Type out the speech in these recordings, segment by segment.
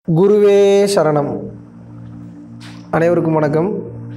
குருவே சரணம் அனைவருக்கும் வணக்கம்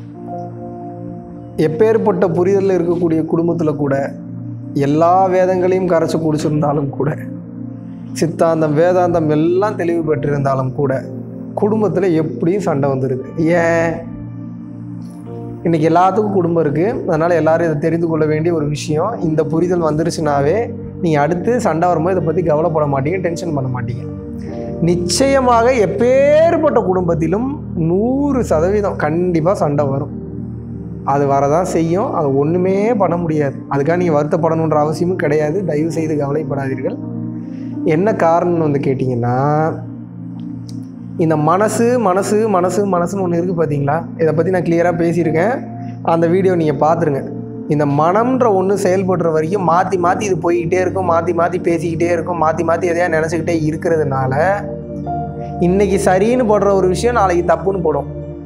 எப்பேற்பட்ட புரிதலில் இருக்கக்கூடிய குடும்பத்தில் கூட எல்லா வேதங்களையும் கரைச்சி குடிச்சிருந்தாலும் கூட சித்தாந்தம் வேதாந்தம் எல்லாம் தெளிவு பெற்றிருந்தாலும் கூட குடும்பத்தில் எப்படியும் சண்டை வந்துடுது ஏன் இன்றைக்கி எல்லாத்துக்கும் குடும்பம் இருக்குது அதனால் எல்லாரும் இதை தெரிந்து கொள்ள வேண்டிய ஒரு விஷயம் இந்த புரிதல் வந்துருச்சுனாவே நீங்கள் அடுத்து சண்டை வரும்போது இதை பற்றி கவலைப்பட மாட்டீங்க டென்ஷன் பண்ண மாட்டீங்க நிச்சயமாக எப்பேற்பட்ட குடும்பத்திலும் நூறு சதவீதம் கண்டிப்பாக சண்டை வரும் அது வரதான் செய்யும் அது ஒன்றுமே பண்ண முடியாது அதுக்காக நீங்கள் வருத்தப்படணுன்ற அவசியமும் கிடையாது தயவு செய்து கவலைப்படாதீர்கள் என்ன காரணம்னு வந்து கேட்டிங்கன்னா இந்த மனசு மனசு மனசு மனசுன்னு ஒன்று இருக்குது பார்த்தீங்களா இதை பற்றி நான் கிளியராக பேசியிருக்கேன் அந்த வீடியோ நீங்கள் பார்த்துருங்க இந்த மனம்ன்ற ஒன்று செயல்படுற வரைக்கும் மாற்றி மாற்றி இது போய்கிட்டே இருக்கும் மாற்றி மாற்றி பேசிக்கிட்டே இருக்கும் மாற்றி மாற்றி எதையா நினச்சிக்கிட்டே இருக்கிறதுனால இன்னைக்கு சரின்னு போடுற ஒரு விஷயம் நாளைக்கு தப்புன்னு போடும்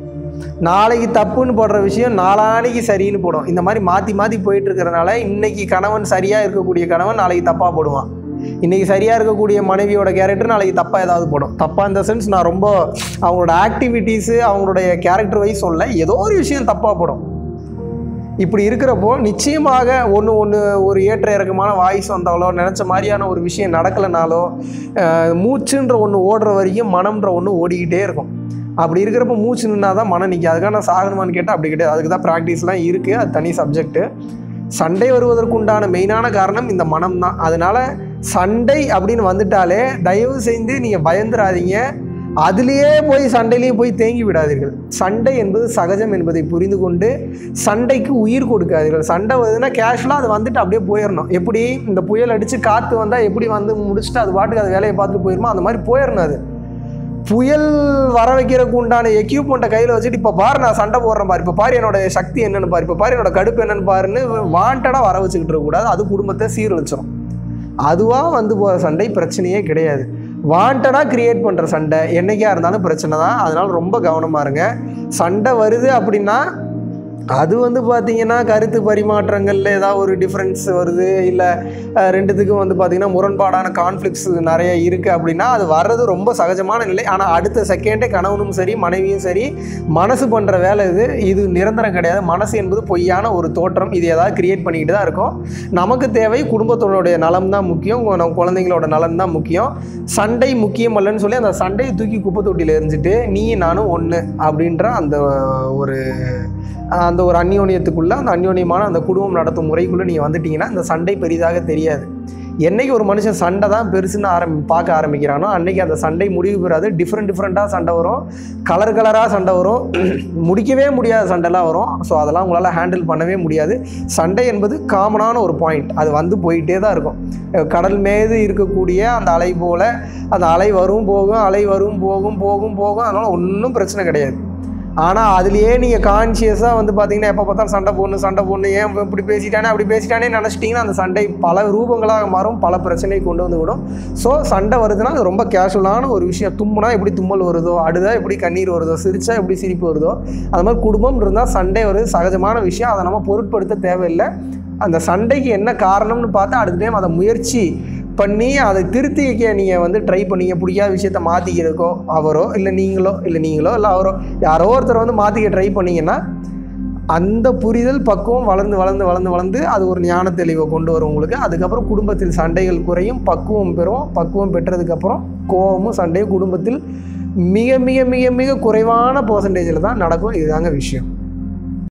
நாளைக்கு தப்புன்னு போடுற விஷயம் நாளானைக்கு சரின்னு போடும் இந்த மாதிரி மாற்றி மாற்றி போயிட்டு இருக்கிறனால இன்னைக்கு கணவன் சரியாக இருக்கக்கூடிய கணவன் நாளைக்கு தப்பாக போடுவான் இன்னைக்கு சரியாக இருக்கக்கூடிய மனைவியோட கேரக்டர் நாளைக்கு தப்பாக ஏதாவது போடும் தப்பாக இந்த சென்ஸ் நான் ரொம்ப அவங்களோட ஆக்டிவிட்டீஸு அவங்களுடைய கேரக்டர் வைஸ் சொல்ல ஏதோ ஒரு விஷயம் தப்பாக போடும் இப்படி இருக்கிறப்போ நிச்சயமாக ஒன்று ஒன்று ஒரு ஏற்ற இறக்கமான வாய்ஸ் வந்தாலோ நினச்ச மாதிரியான ஒரு விஷயம் நடக்கலைனாலோ அஹ், மூச்சுன்ற ஒன்று ஓடுற வரைக்கும் மனம்ன்ற ஒன்று ஓடிக்கிட்டே இருக்கும் அப்படி இருக்கிறப்ப மூச்சு நின்னா தான் மனம் நிற்கும் அதுக்காக நான் சாகணுமான்னு கேட்டால் அப்படி கிடையாது அதுக்கு தான் ப்ராக்டிஸ்லாம் இருக்குது அது தனி சப்ஜெக்ட்டு சண்டை வருவதற்குண்டான மெயினான காரணம் இந்த மனம் தான் அதனால் சண்டை அப்படின்னு வந்துட்டாலே தயவு செய்து நீங்கள் பயந்துடாதீங்க அதுலேயே போய் சண்டையிலேயே போய் தேங்கி விடாதீர்கள் சண்டை என்பது சகஜம் என்பதை புரிந்து கொண்டு சண்டைக்கு உயிர் கொடுக்காதீர்கள் சண்டை வருதுன்னா கேஷுவலாக அது வந்துட்டு அப்படியே போயிடணும் எப்படி இந்த புயல் அடித்து காற்று வந்தால் எப்படி வந்து முடிச்சுட்டு அது பாட்டுக்கு அது வேலையை பார்த்துட்டு போயிருமோ அந்த மாதிரி போயிடணும் அது புயல் வர வைக்கிறதுக்கு உண்டான எக்யூப்மெண்ட்டை கையில் வச்சுட்டு இப்போ பாரு நான் சண்டை போடுறேன் பாரு இப்போ பாரு என்னோட சக்தி என்னன்னு பாரு இப்போ பாரு என்னோட கடுப்பு என்னன்னு பாருன்னு வாண்டடாக வர வச்சுக்கிட்டு இருக்கக்கூடாது அது குடும்பத்தை சீரழிச்சிடும் அதுவாக வந்து போகிற சண்டை பிரச்சனையே கிடையாது வாண்டடாக கிரியேட் பண்ணுற சண்டை என்னைக்கா இருந்தாலும் பிரச்சனை தான் அதனால் ரொம்ப கவனமாக இருங்க சண்டை வருது அப்படின்னா அது வந்து பார்த்தீங்கன்னா கருத்து பரிமாற்றங்களில் ஏதாவது ஒரு டிஃப்ரென்ஸ் வருது இல்லை ரெண்டுத்துக்கும் வந்து பார்த்திங்கன்னா முரண்பாடான கான்ஃப்ளிக்ஸ் நிறைய இருக்குது அப்படின்னா அது வர்றது ரொம்ப சகஜமான நிலை ஆனால் அடுத்த செகண்டே கணவனும் சரி மனைவியும் சரி மனசு பண்ணுற வேலை இது இது நிரந்தரம் கிடையாது மனசு என்பது பொய்யான ஒரு தோற்றம் இது ஏதாவது கிரியேட் பண்ணிக்கிட்டு தான் இருக்கும் நமக்கு தேவை குடும்பத்தினுடைய நலம் தான் முக்கியம் உங்க- நம்ம குழந்தைங்களோட நலன் தான் முக்கியம் சண்டை முக்கியம் அல்லன்னு சொல்லி அந்த சண்டையை தூக்கி குப்பை தொட்டியில் எரிஞ்சிட்டு நீ நானும் ஒன்று அப்படின்ற அந்த ஒரு அந்த ஒரு அந்யோன்யத்துக்குள்ளே அந்த அந்யோன்யமான அந்த குடும்பம் நடத்தும் முறைக்குள்ளே நீங்கள் வந்துட்டீங்கன்னா இந்த சண்டை பெரிதாக தெரியாது என்னைக்கு ஒரு மனுஷன் சண்டை தான் பெருசுன்னு ஆரம்பி பார்க்க ஆரம்பிக்கிறானோ அன்னைக்கு அந்த சண்டை முடிவு பெறாது டிஃப்ரெண்ட் டிஃப்ரெண்ட்டாக சண்டை வரும் கலர் கலராக சண்டை வரும் முடிக்கவே முடியாத சண்டைலாம் வரும் ஸோ அதெல்லாம் உங்களால் ஹேண்டில் பண்ணவே முடியாது சண்டை என்பது காமனான ஒரு பாயிண்ட் அது வந்து போயிட்டே தான் இருக்கும் அஹ் கடல் மீது இருக்கக்கூடிய அந்த அலை போல் அந்த அலை வரும் போகும் அலை வரும் போகும் போகும் போகும் அதனால் ஒன்றும் பிரச்சனை கிடையாது ஆனால் அதுலேயே நீங்கள் கான்சியஸாக வந்து பார்த்தீங்கன்னா எப்போ பார்த்தாலும் சண்டை போடணும் சண்டை போடணும் ஏன் இவன் இப்படி பேசிட்டானே அப்படி பேசிட்டானே நினச்சிட்டிங்கன்னா அந்த சண்டை பல ரூபங்களாக மாறும் பல பிரச்சனையை கொண்டு வந்து விடும் ஸோ சண்டை வருதுன்னா அது ரொம்ப கேஷுவலான ஒரு விஷயம் தும்முனா எப்படி தும்மல் வருதோ அழுதா எப்படி கண்ணீர் வருதோ சிரிச்சா எப்படி சிரிப்பு வருதோ அது மாதிரி குடும்பம் இருந்தால் சண்டை வருது சகஜமான விஷயம் அதை நம்ம பொருட்படுத்த தேவையில்லை அந்த சண்டைக்கு என்ன காரணம்னு பார்த்து அடுத்த டைம் அதை முயற்சி பண்ணி அதை திருத்தி வைக்க நீங்கள் வந்து ட்ரை பண்ணீங்க பிடிக்காத விஷயத்த மாற்றிக்கிறதுக்கோ அவரோ இல்லை நீங்களோ இல்லை நீங்களோ இல்லை அவரோ யாரோ ஒருத்தர் வந்து மாற்றிக்க ட்ரை பண்ணீங்கன்னா அந்த புரிதல் பக்குவம் வளர்ந்து வளர்ந்து வளர்ந்து வளர்ந்து அது ஒரு ஞான தெளிவை கொண்டு வரும் உங்களுக்கு அதுக்கப்புறம் குடும்பத்தில் சண்டைகள் குறையும் பக்குவம் பெறும் பக்குவம் பெற்றதுக்கப்புறம் கோபமும் சண்டையும் குடும்பத்தில் மிக மிக மிக மிக குறைவான பர்சன்டேஜில் தான் நடக்கும் இதுதாங்க விஷயம்